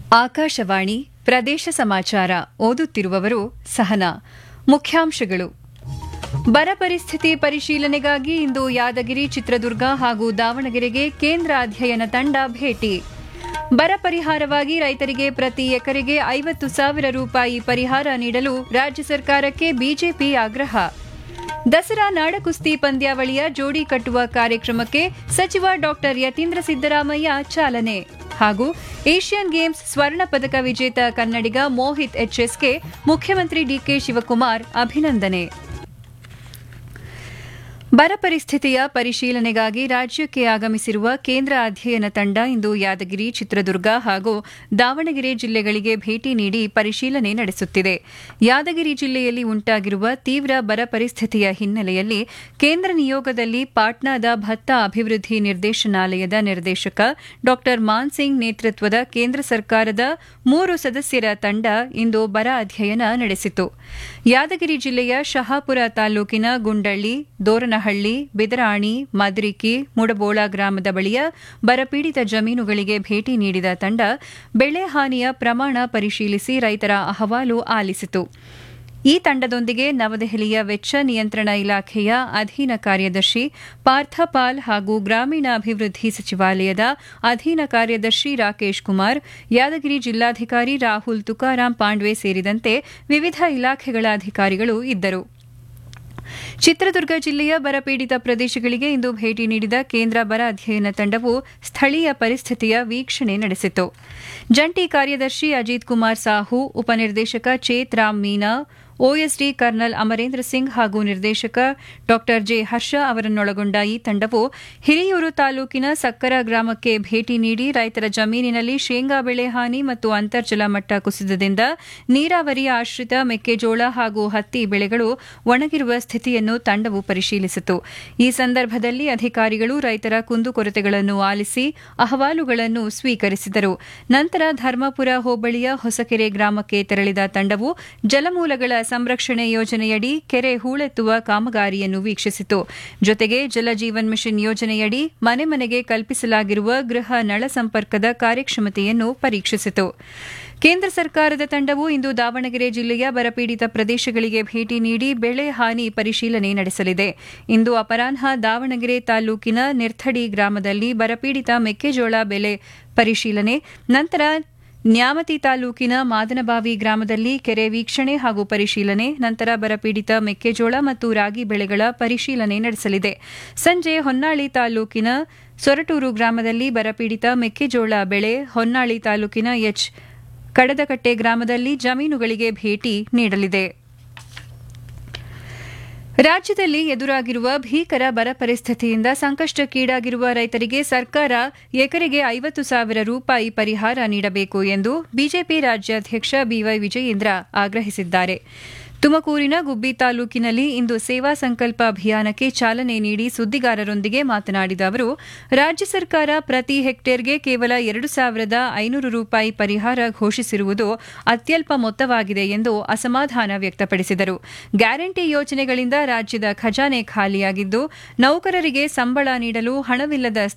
ಆಕಾಶವಾಣಿ ಪ್ರದೇಶ ಸಮಾಚಾರ ಓದುತ್ತಿರುವವರು ಸಹನಾ ಮುಖ್ಯಾಂಶಗಳು ಬರ ಪರಿಸ್ಥಿತಿ ಪರಿಶೀಲನೆಗಾಗಿ ಇಂದು ಯಾದಗಿರಿ ಚಿತ್ರದುರ್ಗ ಹಾಗೂ ದಾವಣಗೆರೆಗೆ ಕೇಂದ್ರ ಅಧ್ಯಯನ ತಂಡ ಭೇಟಿ ಬರ ಪರಿಹಾರವಾಗಿ ರೈತರಿಗೆ ಪ್ರತಿ ಎಕರೆಗೆ ಐವತ್ತು ಸಾವಿರ ರೂಪಾಯಿ ಪರಿಹಾರ ನೀಡಲು ರಾಜ್ಯ ಸರ್ಕಾರಕ್ಕೆ ಬಿಜೆಪಿ ಆಗ್ರಹ ದಸರಾ ನಾಡಕುಸ್ತಿ ಪಂದ್ಯಾವಳಿಯ ಜೋಡಿ ಕಟ್ಟುವ ಕಾರ್ಯಕ್ರಮಕ್ಕೆ ಸಚಿವ ಡಾಕ್ಟರ್ ಯತೀಂದ್ರ ಸಿದ್ದರಾಮಯ್ಯ ಚಾಲನೆ ಹಾಗೂ ಏಷ್ಯನ್ ಗೇಮ್ಸ್ ಸ್ವರ್ಣ ಪದಕ ವಿಜೇತ ಕನ್ನಡಿಗ ಮೋಹಿತ್ ಎಚ್ಎಸ್ಗೆ ಮುಖ್ಯಮಂತ್ರಿ ಡಿಕೆ ಶಿವಕುಮಾರ್ ಅಭಿನಂದನೆ ಬರ ಪರಿಸ್ಥಿತಿಯ ಪರಿಶೀಲನೆಗಾಗಿ ರಾಜ್ಯಕ್ಕೆ ಆಗಮಿಸಿರುವ ಕೇಂದ್ರ ಅಧ್ಯಯನ ತಂಡ ಇಂದು ಯಾದಗಿರಿ ಚಿತ್ರದುರ್ಗ ಹಾಗೂ ದಾವಣಗೆರೆ ಜಿಲ್ಲೆಗಳಿಗೆ ಭೇಟಿ ನೀಡಿ ಪರಿಶೀಲನೆ ನಡೆಸುತ್ತಿದೆ ಯಾದಗಿರಿ ಜಿಲ್ಲೆಯಲ್ಲಿ ಉಂಟಾಗಿರುವ ತೀವ್ರ ಬರ ಪರಿಸ್ಥಿತಿಯ ಹಿನ್ನೆಲೆಯಲ್ಲಿ ಕೇಂದ್ರ ನಿಯೋಗದಲ್ಲಿ ಪಾಟ್ನಾದ ಭತ್ತ ಅಭಿವೃದ್ಧಿ ನಿರ್ದೇಶನಾಲಯದ ನಿರ್ದೇಶಕ ಡಾ ಮಾನ್ಸಿಂಗ್ ನೇತೃತ್ವದ ಕೇಂದ್ರ ಸರ್ಕಾರದ ಮೂರು ಸದಸ್ಯರ ತಂಡ ಇಂದು ಬರ ಅಧ್ಯಯನ ನಡೆಸಿತು ಯಾದಗಿರಿ ಜಿಲ್ಲೆಯ ಶಹಾಪುರ ತಾಲೂಕಿನ ಗುಂಡಳ್ಳಿ ದೋರನಹಳ್ಳಿ ಬಿದರಾಣಿ ಮದ್ರಿಕಿ ಮುಡಬೋಳ ಗ್ರಾಮದ ಬಳಿಯ ಬರಪೀಡಿತ ಜಮೀನುಗಳಿಗೆ ಭೇಟಿ ನೀಡಿದ ತಂಡ ಬೆಳೆ ಹಾನಿಯ ಪ್ರಮಾಣ ಪರಿಶೀಲಿಸಿ ರೈತರ ಅಹವಾಲು ಆಲಿಸಿತು ಈ ತಂಡದೊಂದಿಗೆ ನವದೆಹಲಿಯ ವೆಚ್ಚ ನಿಯಂತ್ರಣ ಇಲಾಖೆಯ ಅಧೀನ ಕಾರ್ಯದರ್ಶಿ ಪಾರ್ಥಪಾಲ್ ಹಾಗೂ ಗ್ರಾಮೀಣಾಭಿವೃದ್ಧಿ ಸಚಿವಾಲಯದ ಅಧೀನ ಕಾರ್ಯದರ್ಶಿ ರಾಕೇಶ್ ಕುಮಾರ್ ಯಾದಗಿರಿ ಜಿಲ್ಲಾಧಿಕಾರಿ ರಾಹುಲ್ ತುಕಾರಾಂ ಪಾಂಡ್ವೆ ಸೇರಿದಂತೆ ವಿವಿಧ ಇಲಾಖೆಗಳ ಅಧಿಕಾರಿಗಳು ಇದ್ದರು ಚಿತ್ರದುರ್ಗ ಜಿಲ್ಲೆಯ ಬರಪೀಡಿತ ಪ್ರದೇಶಗಳಿಗೆ ಇಂದು ಭೇಟಿ ನೀಡಿದ ಕೇಂದ್ರ ಬರ ಅಧ್ಯಯನ ತಂಡವು ಸ್ಥಳೀಯ ಪರಿಸ್ಥಿತಿಯ ವೀಕ್ಷಣೆ ನಡೆಸಿತು ಜಂಟಿ ಕಾರ್ಯದರ್ಶಿ ಅಜಿತ್ ಕುಮಾರ್ ಸಾಹು ಉಪನಿರ್ದೇಶಕ ಚೇತ್ ರಾಮ್ ಮೀನಾ ಒಎಸ್ಡಿ ಕರ್ನಲ್ ಅಮರೇಂದ್ರ ಸಿಂಗ್ ಹಾಗೂ ನಿರ್ದೇಶಕ ಡಾ ಜೆ ಹರ್ಷ ಅವರನ್ನೊಳಗೊಂಡ ಈ ತಂಡವು ಹಿರಿಯೂರು ತಾಲೂಕಿನ ಸಕ್ಕರ ಗ್ರಾಮಕ್ಕೆ ಭೇಟಿ ನೀಡಿ ರೈತರ ಜಮೀನಿನಲ್ಲಿ ಶೇಂಗಾ ಬೆಳೆ ಹಾನಿ ಮತ್ತು ಅಂತರ್ಜಲ ಮಟ್ಟ ಕುಸಿತದಿಂದ ನೀರಾವರಿ ಆಶ್ರಿತ ಮೆಕ್ಕೆಜೋಳ ಹಾಗೂ ಹತ್ತಿ ಬೆಳೆಗಳು ಒಣಗಿರುವ ಸ್ಥಿತಿಯನ್ನು ತಂಡವು ಪರಿಶೀಲಿಸಿತು ಈ ಸಂದರ್ಭದಲ್ಲಿ ಅಧಿಕಾರಿಗಳು ರೈತರ ಕುಂದುಕೊರತೆಗಳನ್ನು ಆಲಿಸಿ ಅಹವಾಲುಗಳನ್ನು ಸ್ವೀಕರಿಸಿದರು ನಂತರ ಧರ್ಮಪುರ ಹೋಬಳಿಯ ಹೊಸಕೆರೆ ಗ್ರಾಮಕ್ಕೆ ತೆರಳಿದ ತಂಡವು ಜಲಮೂಲಗಳ ಸಂರಕ್ಷಣೆ ಯೋಜನೆಯಡಿ ಕೆರೆ ಹೂಳೆತ್ತುವ ಕಾಮಗಾರಿಯನ್ನು ವೀಕ್ಷಿಸಿತು ಜೊತೆಗೆ ಜಲಜೀವನ್ ಮಿಷನ್ ಯೋಜನೆಯಡಿ ಮನೆ ಮನೆಗೆ ಕಲ್ಪಿಸಲಾಗಿರುವ ಗೃಹ ನಳ ಸಂಪರ್ಕದ ಕಾರ್ಯಕ್ಷಮತೆಯನ್ನು ಪರೀಕ್ಷಿಸಿತು ಕೇಂದ್ರ ಸರ್ಕಾರದ ತಂಡವು ಇಂದು ದಾವಣಗೆರೆ ಜಿಲ್ಲೆಯ ಬರಪೀಡಿತ ಪ್ರದೇಶಗಳಿಗೆ ಭೇಟಿ ನೀಡಿ ಬೆಳೆ ಹಾನಿ ಪರಿಶೀಲನೆ ನಡೆಸಲಿದೆ ಇಂದು ಅಪರಾಹ್ನ ದಾವಣಗೆರೆ ತಾಲೂಕಿನ ನಿರ್ಥಡಿ ಗ್ರಾಮದಲ್ಲಿ ಬರಪೀಡಿತ ಮೆಕ್ಕೆಜೋಳ ಬೆಲೆ ಪರಿಶೀಲನೆ ನಂತರ ನ್ಯಾಮತಿ ತಾಲೂಕಿನ ಮಾದನಬಾವಿ ಗ್ರಾಮದಲ್ಲಿ ಕೆರೆ ವೀಕ್ಷಣೆ ಹಾಗೂ ಪರಿಶೀಲನೆ ನಂತರ ಬರಪೀಡಿತ ಮೆಕ್ಕೆಜೋಳ ಮತ್ತು ರಾಗಿ ಬೆಳೆಗಳ ಪರಿಶೀಲನೆ ನಡೆಸಲಿದೆ ಸಂಜೆ ಹೊನ್ನಾಳಿ ತಾಲೂಕಿನ ಸೊರಟೂರು ಗ್ರಾಮದಲ್ಲಿ ಬರಪೀಡಿತ ಮೆಕ್ಕೆಜೋಳ ಬೆಳೆ ಹೊನ್ನಾಳಿ ತಾಲೂಕಿನ ಎಚ್ ಕಡದಕಟ್ಟೆ ಗ್ರಾಮದಲ್ಲಿ ಜಮೀನುಗಳಿಗೆ ಭೇಟಿ ನೀಡಲಿದೆ ರಾಜ್ಯದಲ್ಲಿ ಎದುರಾಗಿರುವ ಭೀಕರ ಬರ ಪರಿಸ್ಥಿತಿಯಿಂದ ಸಂಕಷ್ಟಕ್ಕೀಡಾಗಿರುವ ರೈತರಿಗೆ ಸರ್ಕಾರ ಎಕರೆಗೆ ಐವತ್ತು ಸಾವಿರ ರೂಪಾಯಿ ಪರಿಹಾರ ನೀಡಬೇಕು ಎಂದು ಬಿಜೆಪಿ ರಾಜ್ಯಾಧ್ಯಕ್ಷ ಬಿವೈ ವಿಜಯೇಂದ್ರ ಆಗ್ರಹಿಸಿದ್ದಾರೆ ತುಮಕೂರಿನ ಗುಬ್ಬಿ ತಾಲೂಕಿನಲ್ಲಿ ಇಂದು ಸೇವಾ ಸಂಕಲ್ಪ ಅಭಿಯಾನಕ್ಕೆ ಚಾಲನೆ ನೀಡಿ ಸುದ್ದಿಗಾರರೊಂದಿಗೆ ಮಾತನಾಡಿದ ಅವರು ರಾಜ್ಯ ಸರ್ಕಾರ ಪ್ರತಿ ಹೆಕ್ಟೇರ್ಗೆ ಕೇವಲ ಎರಡು ಸಾವಿರದ ಐನೂರು ರೂಪಾಯಿ ಪರಿಹಾರ ಘೋಷಿಸಿರುವುದು ಅತ್ಯಲ್ಪ ಮೊತ್ತವಾಗಿದೆ ಎಂದು ಅಸಮಾಧಾನ ವ್ಯಕ್ತಪಡಿಸಿದರು ಗ್ಯಾರಂಟಿ ಯೋಜನೆಗಳಿಂದ ರಾಜ್ಯದ ಖಜಾನೆ ಖಾಲಿಯಾಗಿದ್ದು ನೌಕರರಿಗೆ ಸಂಬಳ ನೀಡಲು ಹಣವಿಲ್ಲದ